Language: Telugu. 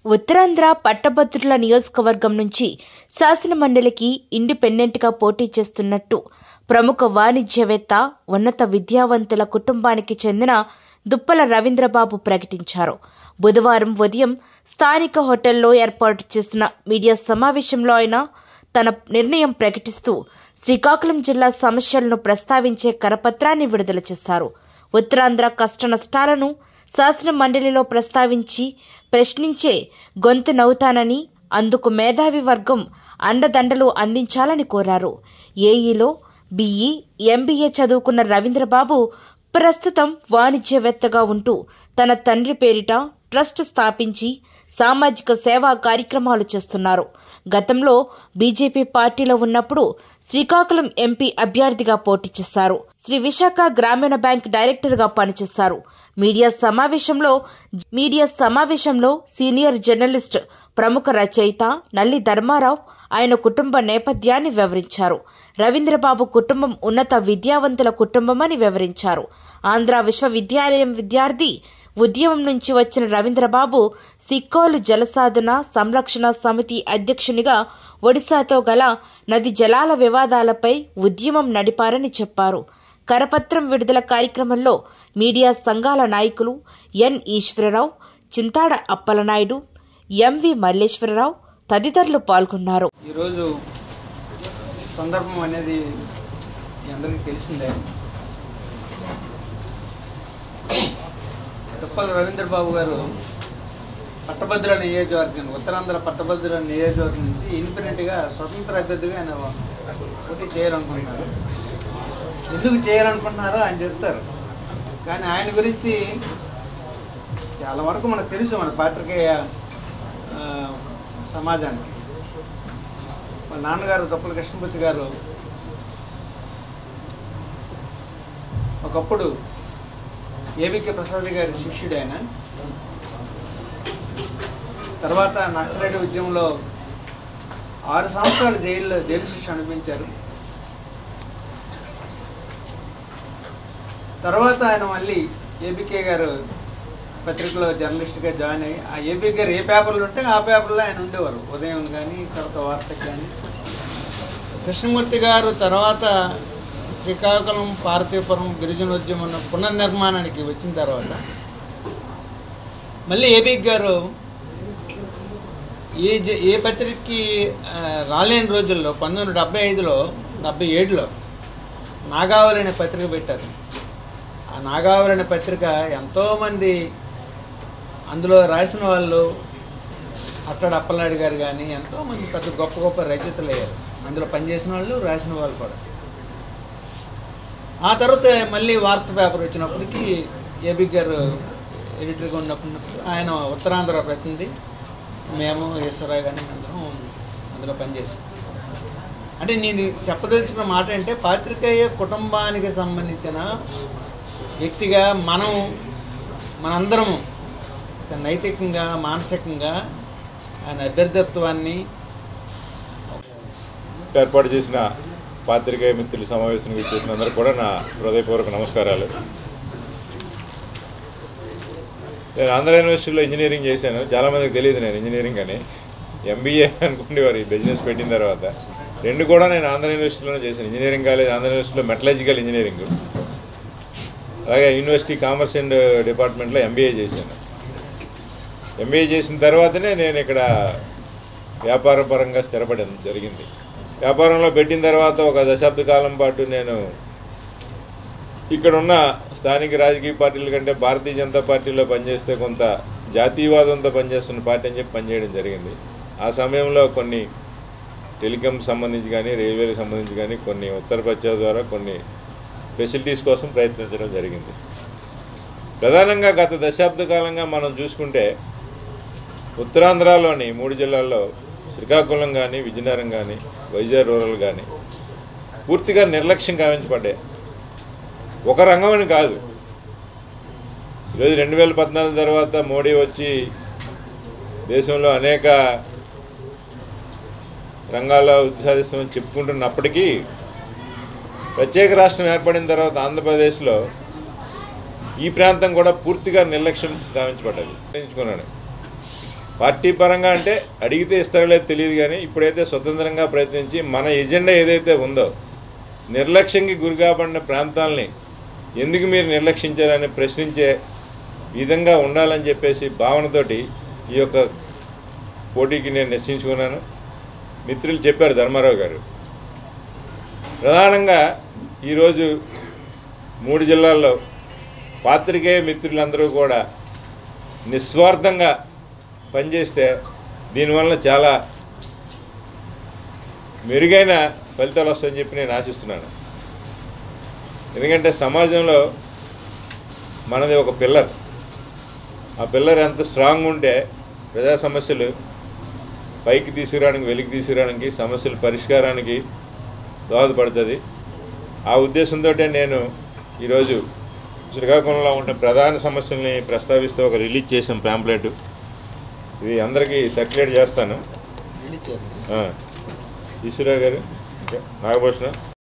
ఉత్తరాంధ్ర పట్టభద్రుల నియోజకవర్గం నుంచి శాసనమండలికి ఇండిపెండెంట్గా పోటీ చేస్తున్నట్టు ప్రముఖ వాణిజ్యవేత్త ఉన్నత విద్యావంతుల కుటుంబానికి చెందిన దుప్పల రవీంద్రబాబు ప్రకటించారు బుధవారం ఉదయం స్థానిక హోటల్లో ఏర్పాటు చేసిన మీడియా సమావేశంలో ఆయన తన నిర్ణయం ప్రకటిస్తూ శ్రీకాకుళం జిల్లా సమస్యలను ప్రస్తావించే కరపత్రాన్ని విడుదల చేశారు ఉత్తరాంధ్ర కష్ట నష్టాలను శాసన మండలిలో ప్రస్తావించి ప్రశ్నించే గొంతు నవ్వుతానని అందుకు మేధావి వర్గం అండదండలు అందించాలని కోరారు ఏఈలో బీఈ ఎంబీఏ చదువుకున్న రవీంద్రబాబు ప్రస్తుతం వాణిజ్యవేత్తగా ఉంటూ తన తండ్రి పేరిట ట్రస్ట్ స్థాపించి సామాజిక సేవా కార్యక్రమాలు చేస్తున్నారు గతంలో బీజేపీ పార్టీలో ఉన్నప్పుడు శ్రీకాకుళం ఎంపీ అభ్యర్థిగా పోటీ చేశారు శ్రీ విశాఖ గ్రామీణ బ్యాంక్ డైరెక్టర్గా పనిచేశారు మీడియా సమావేశంలో మీడియా సమావేశంలో సీనియర్ జర్నలిస్ట్ ప్రముఖ రచయిత నల్లి ధర్మారావు ఆయన కుటుంబ నేపథ్యాన్ని వివరించారు రవీంద్రబాబు కుటుంబం ఉన్నత విద్యావంతుల కుటుంబమని వివరించారు ఆంధ్ర విశ్వవిద్యాలయం విద్యార్థి ఉద్యమం నుంచి వచ్చిన రవీంద్రబాబు సిక్కోలు జలసాధన సంరక్షణ సమితి అధ్యక్షునిగా ఒడిశాతో గల నది జలాల వివాదాలపై ఉద్యమం నడిపారని చెప్పారు కరపత్రం విడుదల కార్యక్రమంలో మీడియా సంఘాల నాయకులు ఎన్ ఈశ్వరరావు చింతాడ అప్పలనాయుడు ఎంవి మల్లేశ్వరరావు తదితరులు పాల్గొన్నారు ఈరోజు సందర్భం అనేది మీ అందరికీ తెలిసిందే తుప్పల రవీంద్రబాబు గారు పట్టభద్రుల నియోజకవర్గం ఉత్తరాంధ్ర పట్టభద్రుల నియోజకవర్గం నుంచి ఇండిపెండెంట్గా స్వతంత్ర అభ్యర్థిగా ఆయన పోటీ చేయాలనుకుంటున్నారు ఎందుకు చేయాలనుకుంటున్నారో ఆయన చెప్తారు కానీ ఆయన గురించి చాలా వరకు మనకు తెలుసు మన పాత్రికేయ ఆ, సమాజానికి వాళ్ళ నాన్నగారు తప్పుల కృష్ణమూర్తి గారు ఒకప్పుడు ఏబికే ప్రసాద్ గారి శిష్యుడు ఆయన తర్వాత నక్సలైట్ ఉద్యమంలో ఆరు సంవత్సరాలు జైల్లో జైలు శిక్ష అనిపించారు తర్వాత ఆయన మళ్ళీ ఏబికే గారు పత్రికలో జర్నలిస్ట్గా జాయిన్ అయ్యి ఆ ఏబీ గారు ఏ పేపర్లు ఉంటే ఆ పేపర్లో ఆయన ఉండేవారు ఉదయం కానీ తర్వాత వార్తకి కానీ కృష్ణమూర్తి గారు తర్వాత శ్రీకాకుళం పార్వతీపురం గిరిజనోద్యమం పునర్నిర్మాణానికి వచ్చిన తర్వాత మళ్ళీ ఏబీ గారు ఏ జ ఏ పత్రికకి ఆ, రాలేని రోజుల్లో పంతొమ్మిది వందల డెబ్బై ఐదులో డెబ్బై ఏడులో నాగావళి అనే పత్రిక పెట్టారు ఆ నాగావళి అనే పత్రిక ఎంతోమంది అందులో రాసిన వాళ్ళు అట్టడు అప్పలనాయుడు గారు కానీ ఎంతోమంది పెద్ద గొప్ప గొప్ప రచయితలు అయ్యారు అందులో పనిచేసిన వాళ్ళు రాసిన వాళ్ళు కూడా ఆ తర్వాత మళ్ళీ వార్త పేపర్ వచ్చినప్పటికి ఏబీ గారు ఎడిటర్గా ఉన్నప్పుడు ఆయన ఉత్తరాంధ్ర ప్రతినిధి మేము ఈశ్వరరావు కానీ అందరం అందులో పనిచేసాం అంటే నేను చెప్పదలుచుకున్న మాట అంటే పాత్రికేయ కుటుంబానికి సంబంధించిన వ్యక్తిగా మనం మనందరం ఒక నైతికంగా మానసికంగా ఆయన అభ్యర్థిత్వాన్ని ఏర్పాటు చేసిన పాత్రికేయ మిత్రుల సమావేశానికి వచ్చేసిన అందరికీ కూడా నా హృదయపూర్వక నమస్కారాలు నేను ఆంధ్ర యూనివర్సిటీలో ఇంజనీరింగ్ చేశాను చాలామందికి తెలియదు నేను ఇంజనీరింగ్ అని ఎంబీఏ అనుకునేవారు ఈ బిజినెస్ పెట్టిన తర్వాత రెండు కూడా నేను ఆంధ్ర యూనివర్సిటీలోనే చేశాను ఇంజనీరింగ్ కాలేజ్ ఆంధ్ర యూనివర్సిటీలో మెటలాజికల్ ఇంజనీరింగ్ అలాగే యూనివర్సిటీ కామర్స్ అండ్ డిపార్ట్మెంట్లో ఎంబీఏ చేశాను ఎంబీఏ చేసిన తర్వాతనే నేను ఇక్కడ వ్యాపార పరంగా స్థిరపడడం జరిగింది వ్యాపారంలో పెట్టిన తర్వాత ఒక దశాబ్ద కాలం పాటు నేను ఇక్కడ ఉన్న స్థానిక రాజకీయ పార్టీల కంటే భారతీయ జనతా పార్టీలో పనిచేస్తే కొంత జాతీయవాదంతో పనిచేస్తున్న పార్టీ అని చెప్పి పనిచేయడం జరిగింది ఆ సమయంలో కొన్ని టెలికాం సంబంధించి కానీ రైల్వేలకు సంబంధించి కానీ కొన్ని ఉత్తరప్రదేశ్ ద్వారా కొన్ని ఫెసిలిటీస్ కోసం ప్రయత్నించడం జరిగింది ప్రధానంగా గత దశాబ్ద కాలంగా మనం చూసుకుంటే ఉత్తరాంధ్రలోని మూడు జిల్లాల్లో శ్రీకాకుళం కానీ విజయనగరం కానీ వైజాగ్ రూరల్ కానీ పూర్తిగా నిర్లక్ష్యం గావించబడ్డాయి ఒక రంగం అని కాదు ఈరోజు రెండు వేల పద్నాలుగు తర్వాత మోడీ వచ్చి దేశంలో అనేక రంగాల్లో వృద్ధి సాధిస్తామని చెప్పుకుంటున్నప్పటికీ ప్రత్యేక రాష్ట్రం ఏర్పడిన తర్వాత ఆంధ్రప్రదేశ్లో ఈ ప్రాంతం కూడా పూర్తిగా నిర్లక్ష్యం గావించబడ్డది ఎంచుకున్నాను పార్టీ పరంగా అంటే అడిగితే ఇస్తారో లేదో తెలియదు కానీ ఇప్పుడైతే స్వతంత్రంగా ప్రయత్నించి మన ఎజెండా ఏదైతే ఉందో నిర్లక్ష్యంకి గురి కాబడిన ప్రాంతాలని ఎందుకు మీరు నిర్లక్షించారని ప్రశ్నించే విధంగా ఉండాలని చెప్పేసి భావనతోటి ఈ యొక్క పోటీకి నేను నిశ్చయించుకున్నాను మిత్రులు చెప్పారు ధర్మారావు గారు ప్రధానంగా ఈరోజు మూడు జిల్లాల్లో పాత్రికేయ మిత్రులందరూ కూడా నిస్వార్థంగా పనిచేస్తే దీనివల్ల చాలా మెరుగైన ఫలితాలు వస్తాయని చెప్పి నేను ఆశిస్తున్నాను ఎందుకంటే సమాజంలో మనది ఒక పిల్లర్ ఆ పిల్లర్ ఎంత స్ట్రాంగ్ ఉంటే ప్రజా సమస్యలు పైకి తీసుకురావడానికి వెలికి తీసుకురావడానికి సమస్యల పరిష్కారానికి దోహదపడుతుంది ఆ ఉద్దేశంతో నేను ఈరోజు శ్రీకాకుళంలో ఉన్న ప్రధాన సమస్యల్ని ప్రస్తావిస్తూ ఒక రిలీజ్ చేసాం ప్యాంప్లెట్ ఇది అందరికీ సర్క్యులేట్ చేస్తాను రిలీజ్ చేద్దాం ఆ, ఈశ్వరరావు గారు ఇంకా నాగభూషణ